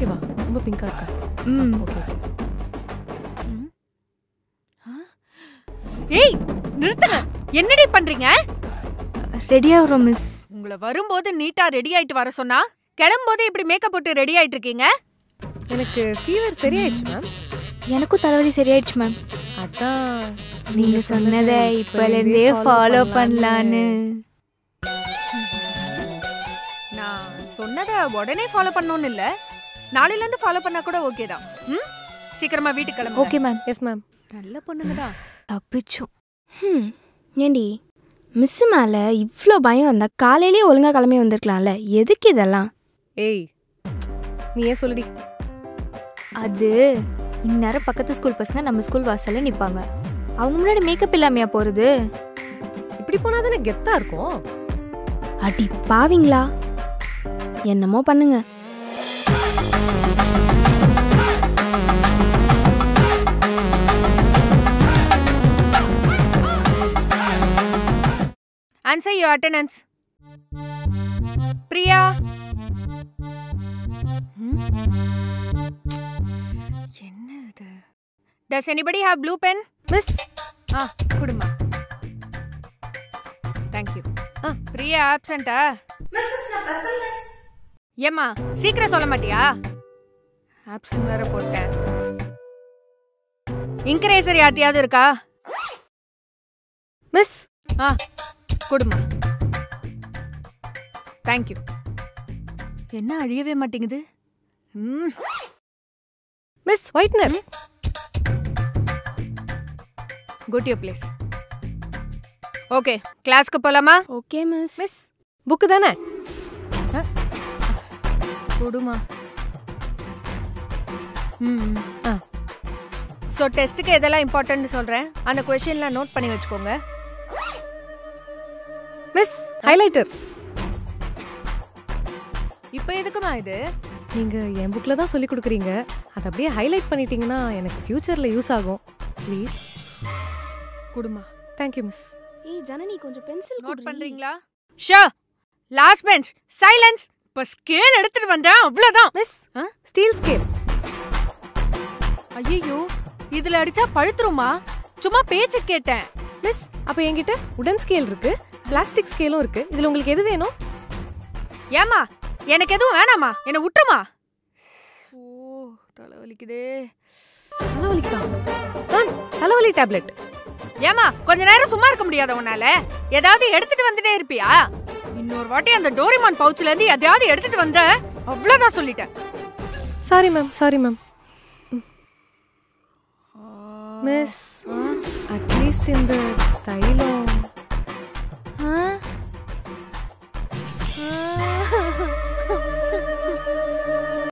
ஓகேவா ரொம்ப பிங்கா இருக்கா ம் ஓகே ஏய் நிறுத்துங்க என்னடி பண்றீங்க ரெடி ஆகுறோம் மிஸ் உங்களை வரும்போது நீட்டா ரெடி ஆயிட்டு வர சொன்னா கிளம்பும்போது இப்படி மேக்கப் போட்டு ரெடி ஆயிட்டு இருக்கீங்க எனக்கு ஃபீவர் சரியாயிடுச்சு மேம் எனக்கும் தலைவலி சரியாயிடுச்சு மேம் அதான் நீங்க சொன்னதை இப்பலேருந்தே ஃபாலோ பண்ணலான்னு நான் சொன்னதை உடனே ஃபாலோ பண்ணணும்னு இல்ல நாளையில இருந்து ஃபாலோ பண்ணா கூட ஓகே தான் ம் சீக்கிரமா வீட்டுக்கு கிளம்பு ஓகே மேம் எஸ் மேம் நல்ல பொண்ணுங்கடா தப்பிச்சோம் ம் ஏண்டி மிஸ் மேலே இவ்வளோ பயம் இருந்தா காலையிலேயே ஒழுங்கா கிளம்பி வந்திருக்கலாம்ல எதுக்கு இதெல்லாம் ஏய் நீ ஏன் சொல்லுடி அது இந்நேரம் பக்கத்து ஸ்கூல் பசங்க நம்ம ஸ்கூல் வாசல்ல நிப்பாங்க அவங்க முன்னாடி மேக்கப் இல்லாமையா போறது இப்படி போனா தானே கெத்தா இருக்கும் அடி பாவிங்களா என்னமோ பண்ணுங்க ஆன்சர் யுவர் அட்டெண்டன்ஸ் பிரியா ம்? என்ன இது does anybody have blue pen miss ஆ குடுமா தேங்க் யூ ஆ பிரியா ஆப்சென்ட்டா ஏம்மா சீக்கிரம் சொல்ல மாட்டியா ஆப்சென்ட் வேற போட்டேன் இன்கரேசர் யார்ட்டையாவது இருக்கா மிஸ் ஆ கொடுமா தேங்க்யூ என்ன அழியவே மாட்டேங்குது ம் miss whitener could you please okay கிளாஸ்க்கு போலாமா ஓகே மிஸ் மிஸ் புக்கு தானே கொடுமா ம் ஆ. ஸோ டெஸ்ட்டுக்கு எதெல்லாம் இம்பார்ட்டன்ட் சொல்கிறேன் அந்த கொஷின்லாம் நோட் பண்ணி வச்சுக்கோங்க மிஸ் ஹைலைட்டர் இப்போ எதுக்குமா இது நீங்க என் புக்ல தான் சொல்லி கொடுக்குறீங்க அதை அப்படியே ஹைலைட் பண்ணிட்டீங்கன்னா எனக்கு ஃபியூச்சர்ல யூஸ் ஆகும் ப்ளீஸ் கொடுமா தேங்க்யூ மிஸ் ஏய் ஜனனி கொஞ்சம் பென்சில் நோட் பண்றீங்களா ஷோ லாஸ்ட் பெஞ்ச் சைலன்ஸ் இப்போ ஸ்கேல் எடுத்துட்டு வந்தேன் அவ்வளோதான் மிஸ் ஆ? ஸ்டீல் ஸ்கேல் ஐயோ இதுல அடிச்சா பழுத்துருமா சும்மா பேச்சு கேட்டேன் மிஸ் அப்போ என்கிட்ட உடன் ஸ்கேல் இருக்கு பிளாஸ்டிக் ஸ்கேலும் இருக்கு இதுல உங்களுக்கு எது வேணும் ஏமா எனக்கு எதுவும் வேணாமா என்னை விட்டுருமா ஓ தலைவலிக்குதே தலைவலிக்கா மேம் தலைவலி டேப்லெட் ஏமா கொஞ்ச நேரம் சும்மா இருக்க முடியாத உன்னால ஏதாவது எடுத்துட்டு வந்துட்டே இருப்பியா இன்னொரு வாட்டி அந்த டோரிமான் பவுச்ல இருந்து எதையாவது எடுத்துட்டு வந்த அவ்வளவுதான் சொல்லிட்டேன் sorry ma'am sorry ma'am miss at least இந்த தைலம்